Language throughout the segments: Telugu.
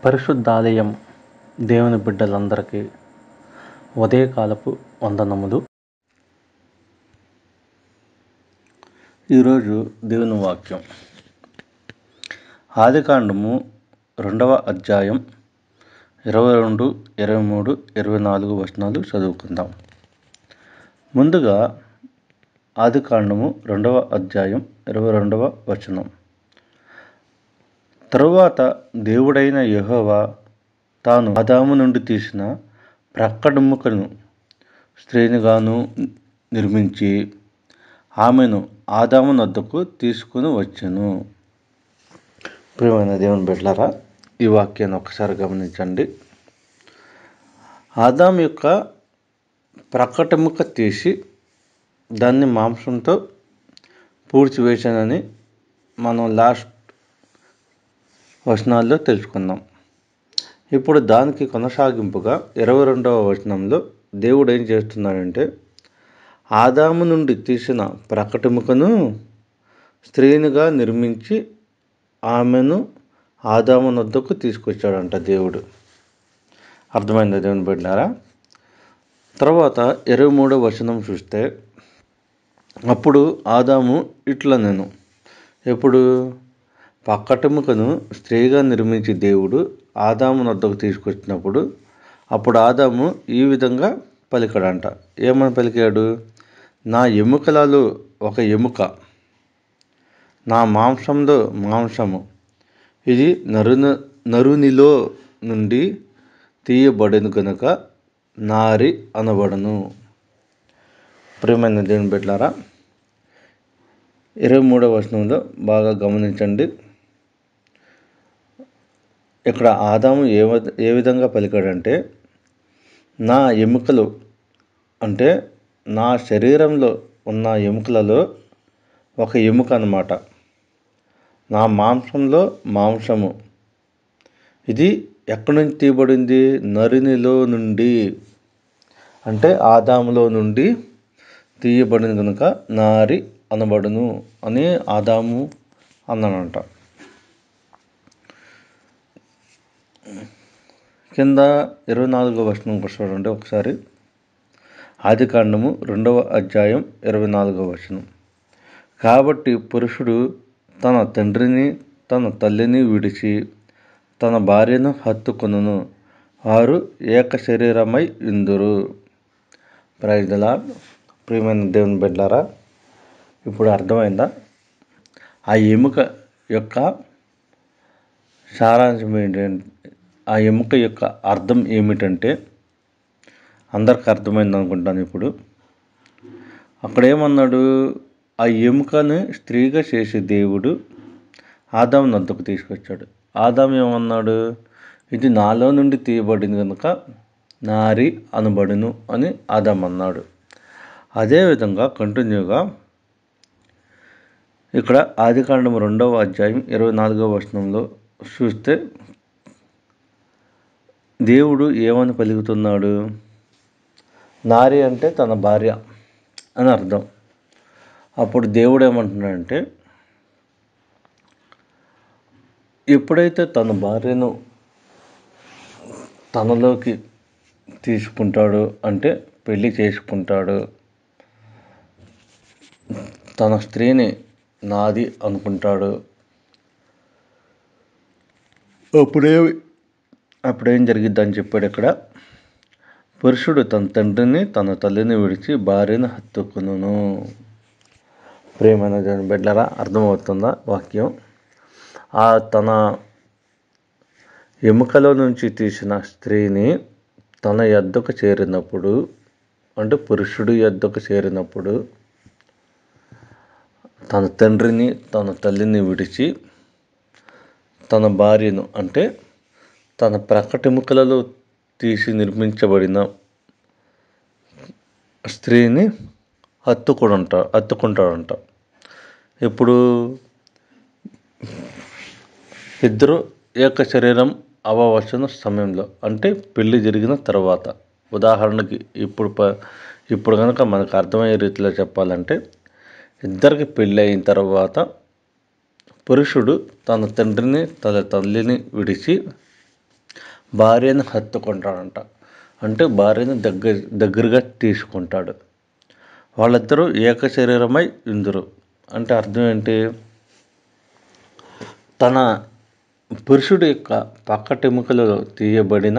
పరిశుద్ధాలయం దేవుని బిడ్డలందరికీ ఉదయకాలపు వందనములు ఈరోజు దేవుని వాక్యం ఆదికాండము రెండవ అధ్యాయం ఇరవై రెండు ఇరవై మూడు ఇరవై నాలుగు వచనాలు చదువుకుందాం ముందుగా ఆదికాండము రెండవ అధ్యాయం ఇరవై రెండవ వచనం తరువాత దేవుడైన యెహోవా తాను ఆదాము నుండి తీసిన ప్రక్కడెముకను స్త్రీనిగాను నిర్మించి ఆమెను ఆదాము నద్దకు తీసుకుని వచ్చెను ప్రియమైన దేవుని బిడ్డలారా ఈ వాక్యాన్ని ఒకసారి గమనించండి ఆదాం యొక్క ప్రక్కటెముక తీసి దాన్ని మాంసంతో పూడ్చివేశానని మనం లాస్ట్ వచనాల్లో తెలుసుకుందాం ఇప్పుడు దానికి కొనసాగింపుగా ఇరవై రెండవ వచనంలో దేవుడు ఏం చేస్తున్నాడంటే ఆదాము నుండి తీసిన ప్రకటముకను స్త్రీనిగా నిర్మించి ఆమెను ఆదాము నొద్దకు తీసుకొచ్చాడంట దేవుడు అర్థమైందా దేవుని బిడ్డారా తర్వాత ఇరవై మూడవ వచనం చూస్తే అప్పుడు ఆదాము ఇట్లా నేను ఎప్పుడు పక్కటెముకను స్త్రీగా నిర్మించి దేవుడు ఆదాము నొద్దకు తీసుకొచ్చినప్పుడు అప్పుడు ఆదాము ఈ విధంగా పలికాడంట ఏమని పలికాడు నా ఎముకలలో ఒక ఎముక నా మాంసంలో మాంసము ఇది నరున నరునిలో నుండి తీయబడను కనుక నారి అనబడను ప్రియమైన దేవుని బిడ్డలారా ఇరవై మూడవ వచనంలో బాగా గమనించండి ఇక్కడ ఆదాము ఏ వ- ఏ విధంగా పలికాడంటే నా ఎముకలు అంటే నా శరీరంలో ఉన్న ఎముకలలో ఒక ఎముక అన్నమాట నా మాంసంలో మాంసము ఇది ఎక్కడి నుంచి తీయబడింది నరునిలో నుండి అంటే ఆదాములో నుండి తీయబడింది కనుక నారి అనబడును అని ఆదాము అన్నానంట కింద ఇరవై నాలుగో వచనం కూడా చూడండి ఒకసారి ఆది కాండము రెండవ అధ్యాయం ఇరవై నాలుగవ వచనం కాబట్టి పురుషుడు తన తండ్రిని తన తల్లిని విడిచి తన భార్యను హత్తుకొనును వారు ఏక శరీరమై ఇందురు ప్రైజ్లా ప్రియమైన దేవుని బిడ్డారా ఇప్పుడు అర్థమైందా ఆ ఎముక యొక్క సారాంశం ఏంటంటే ఆ ఎముక యొక్క అర్థం ఏమిటంటే అందరికి అర్థమైంది అనుకుంటాను ఇప్పుడు అక్కడ ఏమన్నాడు ఆ ఎముకని స్త్రీగా చేసే దేవుడు ఆదాం నద్దకు తీసుకొచ్చాడు ఆదాం ఏమన్నాడు ఇది నాలో నుండి తీయబడింది కనుక నారి అనబడును అని ఆదాం అన్నాడు అదేవిధంగా కంటిన్యూగా ఇక్కడ ఆదికాండం రెండవ అధ్యాయం ఇరవై నాలుగవ వచనంలో చూస్తే దేవుడు ఏమని పలుకుతున్నాడు నారి అంటే తన భార్య అని అర్థం అప్పుడు దేవుడు ఏమంటున్నాడంటే ఎప్పుడైతే తన భార్యను తనలోకి తీసుకుంటాడు అంటే పెళ్ళి చేసుకుంటాడు తన స్త్రీని నాది అనుకుంటాడు అప్పుడే అప్పుడేం జరిగిద్దని చెప్పాడు ఇక్కడ పురుషుడు తన తండ్రిని తన తల్లిని విడిచి భార్యను హత్తుకును ప్రేమైన దేవుని బిడ్డలారా అర్థమవుతుందా వాక్యం ఆ తన ఎముకలో నుంచి తీసిన స్త్రీని తన యొద్దకు చేరినప్పుడు అంటే పురుషుడు యొద్దకు చేరినప్పుడు తన తండ్రిని తన తల్లిని విడిచి తన భార్యను అంటే తన ప్రకటెముకలలో తీసి నిర్మించబడిన స్త్రీని హత్తుకుంటా హత్తుకుంటాడంట ఇప్పుడు ఇద్దరు ఏక శరీరం అవవలసిన సమయంలో అంటే పెళ్లి జరిగిన తర్వాత ఉదాహరణకి ఇప్పుడు ప ఇప్పుడు కనుక మనకు అర్థమయ్యే రీతిలో చెప్పాలంటే ఇద్దరికి పెళ్ళి అయిన తర్వాత పురుషుడు తన తండ్రిని తన తల్లిని విడిచి భార్యను హత్తుకుంటాడంట అంటే భార్యను దగ్గర దగ్గరగా తీసుకుంటాడు వాళ్ళిద్దరూ ఏక శరీరమై ఇందురు అంటే అర్థం ఏంటి తన పురుషుడి యొక్క పక్కటెముకలలో తీయబడిన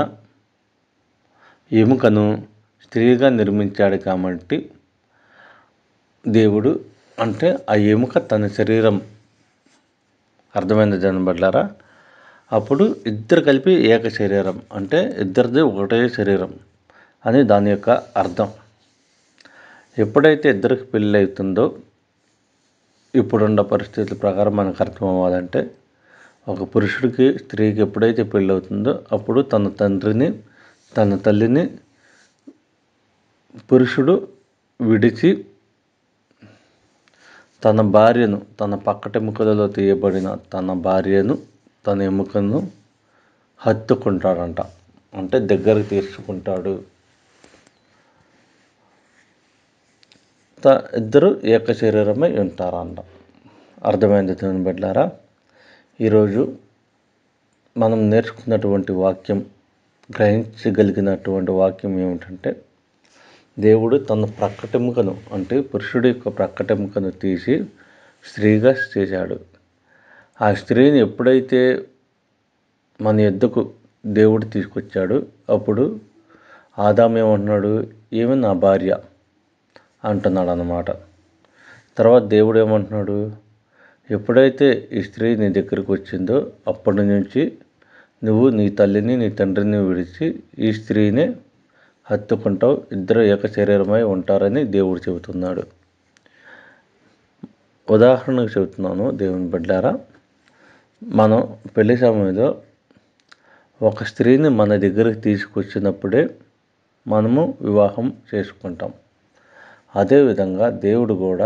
ఎముకను స్త్రీగా నిర్మించాడు కాబట్టి దేవుడు అంటే ఆ ఎముక తన శరీరం అర్థమైంది జనబడ్డారా అప్పుడు ఇద్దరు కలిపి ఏక శరీరం అంటే ఇద్దరిది ఒకటే శరీరం అని దాని యొక్క అర్థం ఎప్పుడైతే ఇద్దరికి పెళ్ళి అవుతుందో ఇప్పుడున్న పరిస్థితుల ప్రకారం మనకు అర్థం అవ్వాలంటే ఒక పురుషుడికి స్త్రీకి ఎప్పుడైతే పెళ్ళి అవుతుందో అప్పుడు తన తండ్రిని తన తల్లిని పురుషుడు విడిచి తన భార్యను తన పక్కటెముకలలో తీయబడిన తన భార్యను తన ఎముకను హత్తుకుంటాడంట అంటే దగ్గరకు తీసుకుంటాడు త ఇద్దరు ఏక శరీరమై ఉంటారంట అర్థమైంది దేవుని బిడ్డారా ఈరోజు మనం నేర్చుకున్నటువంటి వాక్యం గ్రహించగలిగినటువంటి వాక్యం ఏమిటంటే దేవుడు తన ప్రక్కటెముకను అంటే పురుషుడి యొక్క ప్రక్కటెముకను తీసి స్త్రీగా చేశాడు ఆ స్త్రీని ఎప్పుడైతే మన ఎద్దుకు దేవుడు తీసుకొచ్చాడు అప్పుడు ఆదాం ఏమంటున్నాడు ఏమి నా భార్య అంటున్నాడు అన్నమాట తర్వాత దేవుడు ఏమంటున్నాడు ఎప్పుడైతే ఈ స్త్రీ నీ దగ్గరికి వచ్చిందో అప్పటి నుంచి నువ్వు నీ తల్లిని నీ తండ్రిని విడిచి ఈ స్త్రీనే హత్తుకుంటావు ఇద్దరు ఏక శరీరమై ఉంటారని దేవుడు చెబుతున్నాడు ఉదాహరణకు చెబుతున్నాను దేవుని బిడ్డారా మనం పెళ్లి సమయంలో ఒక స్త్రీని మన దగ్గరికి తీసుకొచ్చినప్పుడే మనము వివాహం చేసుకుంటాం అదేవిధంగా దేవుడు కూడా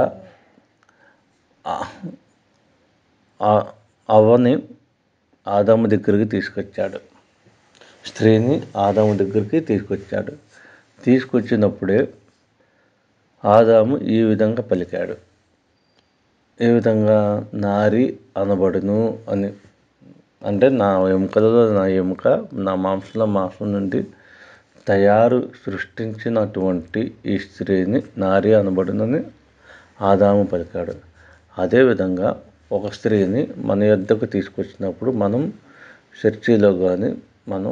అవ్వని ఆదాము దగ్గరికి తీసుకొచ్చాడు స్త్రీని ఆదాము దగ్గరికి తీసుకొచ్చాడు తీసుకొచ్చినప్పుడే ఆదాము ఈ విధంగా పలికాడు ఏ విధంగా నారి అనబడును అని అంటే నా ఎముకలలో నా ఎముక నా మాంసంలో మాంసం నుండి తయారు సృష్టించినటువంటి ఈ స్త్రీని నారి అనబడునని ఆదాము పలికాడు అదేవిధంగా ఒక స్త్రీని మన యొద్దకు తీసుకొచ్చినప్పుడు మనం చర్చిలో కానీ మనం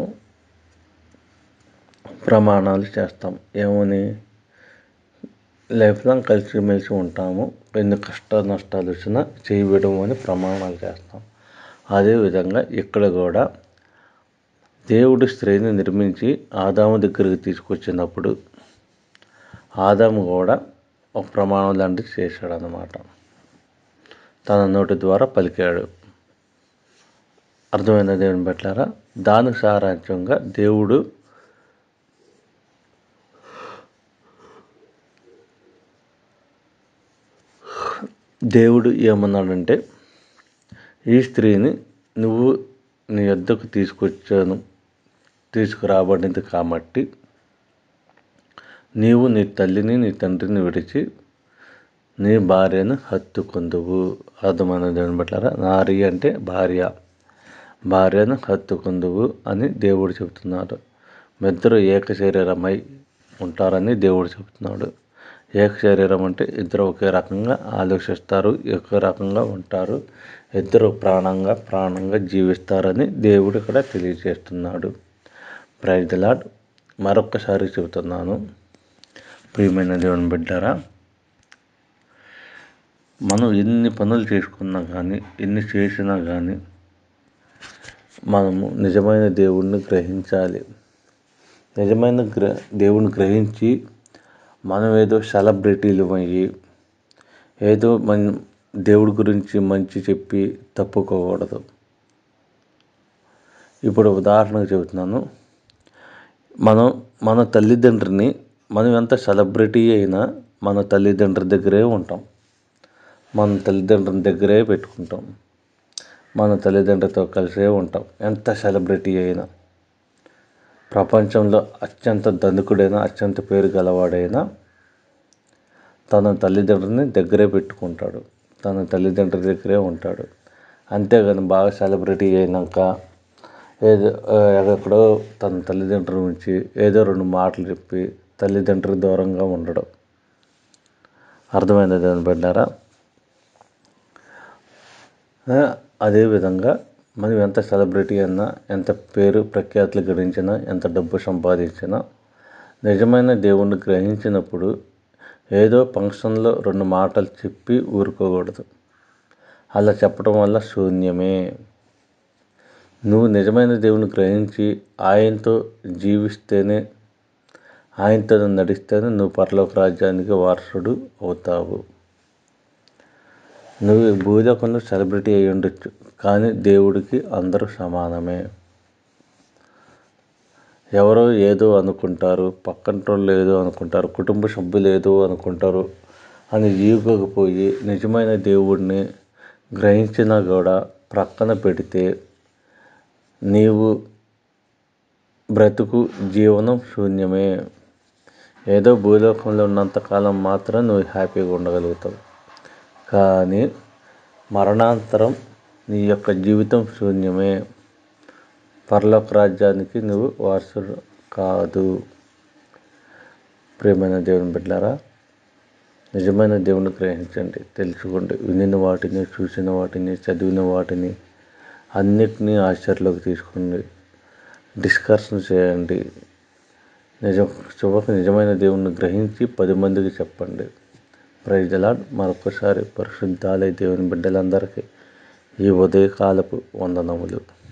ప్రమాణాలు చేస్తాం ఏమని లైఫ్ లాంగ్ కలిసిమెలిసి ఉంటాము ఎన్ని కష్ట నష్టాలు వచ్చినా చేయబడము అని ప్రమాణాలు చేస్తాం అదేవిధంగా ఇక్కడ కూడా దేవుడు స్త్రీని నిర్మించి ఆదాము దగ్గరికి తీసుకొచ్చినప్పుడు ఆదాము కూడా ఒక ప్రమాణం లాంటిది చేశాడు అన్నమాట తన నోటి ద్వారా పలికాడు అర్థమైన దేవుని పెట్టారా దాని సారాంశంగా దేవుడు దేవుడు ఏమన్నాడంటే ఈ స్త్రీని నువ్వు నీ వద్దకు తీసుకొచ్చాను తీసుకురాబడింది కాబట్టి నీవు నీ తల్లిని నీ తండ్రిని విడిచి నీ భార్యను హత్తుకుందువు అర్థమైన దేవుని బట్లారా నారి అంటే భార్య భార్యను హత్తుకుందువు అని దేవుడు చెబుతున్నాడు ఇద్దరు ఏక శరీరమై ఉంటారని దేవుడు చెబుతున్నాడు ఏక శరీరం అంటే ఇద్దరు ఒకే రకంగా ఆలోచిస్తారు ఒకే రకంగా ఉంటారు ఇద్దరు ప్రాణంగా ప్రాణంగా జీవిస్తారని దేవుడు ఇక్కడ తెలియజేస్తున్నాడు ప్రైజ్ లాడ్ మరొక్కసారి చెబుతున్నాను ప్రియమైన దేవుని బిడ్డారా మనం ఎన్ని పనులు చేసుకున్నా కానీ ఎన్ని చేసినా కానీ మనము నిజమైన దేవుణ్ణి గ్రహించాలి నిజమైన గ్ర దేవుణ్ణి గ్రహించి మనం ఏదో సెలబ్రిటీలు అయ్యి ఏదో మన దేవుడి గురించి మంచి చెప్పి తప్పుకోకూడదు ఇప్పుడు ఉదాహరణకు చెబుతున్నాను మనం మన తల్లిదండ్రిని మనం ఎంత సెలబ్రిటీ అయినా మన తల్లిదండ్రుల దగ్గరే ఉంటాం మన తల్లిదండ్రుల దగ్గరే పెట్టుకుంటాం మన తల్లిదండ్రులతో కలిసే ఉంటాం ఎంత సెలబ్రిటీ అయినా ప్రపంచంలో అత్యంత ధనికుడైన అత్యంత పేరు గలవాడైనా తన తల్లిదండ్రులని దగ్గరే పెట్టుకుంటాడు తన తల్లిదండ్రుల దగ్గరే ఉంటాడు అంతేగాని బాగా సెలబ్రిటీ అయినాక ఏదో ఎక్కడో తన తల్లిదండ్రుల నుంచి ఏదో రెండు మాటలు చెప్పి తల్లిదండ్రులకు దూరంగా ఉండడం అర్థమైంది దేవుని బిడ్డారా అదేవిధంగా మనం ఎంత సెలబ్రిటీ అయినా ఎంత పేరు ప్రఖ్యాతులు గడించినా ఎంత డబ్బు సంపాదించినా నిజమైన దేవుణ్ణి గ్రహించినప్పుడు ఏదో ఫంక్షన్లో రెండు మాటలు చెప్పి ఊరుకోకూడదు అలా చెప్పడం వల్ల శూన్యమే నువ్వు నిజమైన దేవుని గ్రహించి ఆయనతో జీవిస్తేనే ఆయనతో నడిస్తేనే నువ్వు పరలోక రాజ్యానికి వారసుడు అవుతావు నువ్వు భూలోకంలో సెలబ్రిటీ అయి ఉండొచ్చు కానీ దేవుడికి అందరూ సమానమే ఎవరో ఏదో అనుకుంటారు పక్కంటోళ్ళు ఏదో అనుకుంటారు కుటుంబ సభ్యులు ఏదో అనుకుంటారు అని ఈగకపోయి నిజమైన దేవుడిని గ్రహించినా కూడా ప్రక్కన పెడితే నీవు బ్రతుకు జీవనం శూన్యమే ఏదో భూలోకంలో ఉన్నంతకాలం మాత్రం నువ్వు హ్యాపీగా ఉండగలుగుతావు కానీ మరణాంతరం నీ యొక్క జీవితం శూన్యమే పరలోక రాజ్యానికి నువ్వు వారసుడు కాదు ప్రియమైన దేవుని బిడ్డారా నిజమైన దేవుని గ్రహించండి తెలుసుకోండి వినిన వాటిని చూసిన వాటిని చదివిన వాటిని అన్నిటినీ ఆశ్చర్యలోకి తీసుకోండి డిస్కషన్ చేయండి నిజం చివరికి నిజమైన దేవుణ్ణి గ్రహించి పది మందికి చెప్పండి ప్రైజ్ అలాడ్ మరొకసారి పరిశుద్ధాలయ దేవుని బిడ్డలందరికీ ఈ ఉదయకాలపు వందనములు